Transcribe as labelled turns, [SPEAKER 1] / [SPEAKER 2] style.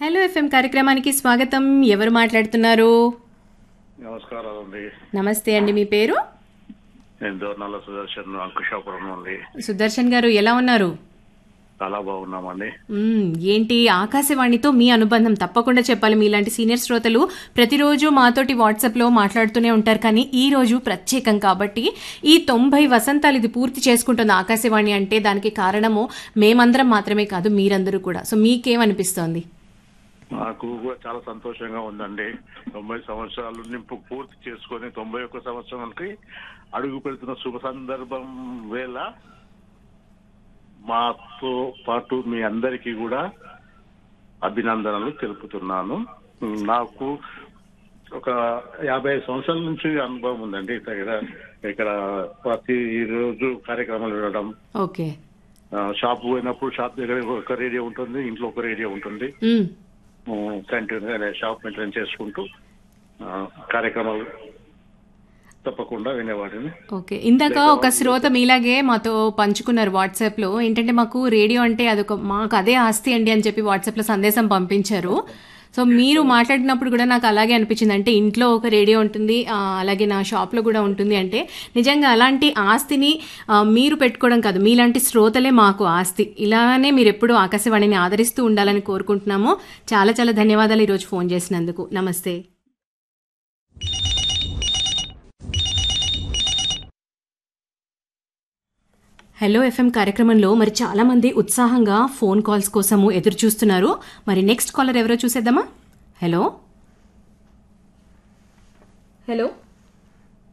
[SPEAKER 1] Hello FM కార్యక్రమానికి స్వాగతం ఎవరు మాట్లాడుతున్నారు
[SPEAKER 2] నమస్కారం అండి
[SPEAKER 1] నమస్తే అండి మీ పేరు
[SPEAKER 2] నేను దోర్నల్ల సుదర్శన్ అంకుశాపురం నుండి
[SPEAKER 1] సుదర్శన్ గారు ఎలా ఉన్నారు
[SPEAKER 2] చాలా బాగున్నామండి
[SPEAKER 1] మ్మ్, ఏంటి ఆకాశవాణితో మీ అనుబంధం తప్పకుండా చెప్పాలి మీలాంటి సీనియర్ శ్రోతలు ప్రతిరోజు మాతోటి వాట్సాప్లో మాట్లాడుతూనే ఉంటారు కానీ ఈ రోజు ప్రత్యేకం కాబట్టి ఈ తొంభై వసంతాలు ఇది పూర్తి చేసుకుంటుంది ఆకాశవాణి అంటే దానికి కారణము మేమందరం మాత్రమే కాదు మీరందరూ కూడా సో మీకేమనిపిస్తోంది
[SPEAKER 2] నాకు కూడా చాలా సంతోషంగా ఉందండి తొంభై సంవత్సరాలు నింపు పూర్తి చేసుకొని తొంభై ఒక్క సంవత్సరానికి అడుగు పెడుతున్న శుభ సందర్భం వేళ మాతో పాటు మీ అందరికీ కూడా అభినందనలు తెలుపుతున్నాను నాకు ఒక యాభై ఐదు సంవత్సరాల నుంచి అనుభవం ఉందండి ఇక్కడ ఇక్కడ ప్రతి రోజు కార్యక్రమాలు వినడం
[SPEAKER 1] ఓకే
[SPEAKER 2] ఆ, షాప్ పోయినప్పుడు షాప్ దగ్గర ఒక రేడియో ఉంటుంది ఇంట్లో ఒక రేడియో ఉంటుంది
[SPEAKER 1] మ్మ్.
[SPEAKER 2] కంటిన్యూ గా షాప్ మెయింటైన్ చేసుకుంటూ ఆ, కార్యక్రమాలు తప్పకుండా వినేవాడిని
[SPEAKER 1] ఓకే ఇందాక ఒక శ్రోత మీలాగే మాతో పంచుకున్నారు వాట్సాప్ లో ఏంటంటే మాకు రేడియో అంటే అదొక మాకు అదే ఆస్తి అండి అని చెప్పి వాట్సాప్ లో సందేశం పంపించారు సో మీరు మాట్లాడినప్పుడు కూడా నాకు అలాగే అనిపించింది అంటే ఇంట్లో ఒక రేడియో ఉంటుంది ఆ, అలాగే నా షాప్లో కూడా ఉంటుంది అంటే నిజంగా అలాంటి ఆస్తిని ఆ, మీరు పెట్టుకోవడం కాదు మీలాంటి శ్రోతలే మాకు ఆస్తి ఇలానే మీరు ఎప్పుడూ ఆకాశవాణిని ఆదరిస్తూ ఉండాలని కోరుకుంటున్నాము చాలా చాలా ధన్యవాదాలు ఈరోజు ఫోన్ చేసినందుకు నమస్తే హలో ఎఫ్ఎం కార్యక్రమంలో మరి చాలా మంది ఉత్సాహంగా ఫోన్ కాల్స్ కోసము ఎదురు చూస్తున్నారు మరి నెక్స్ట్ కాలర్ ఎవరో చూసేద్దామా హలో హలో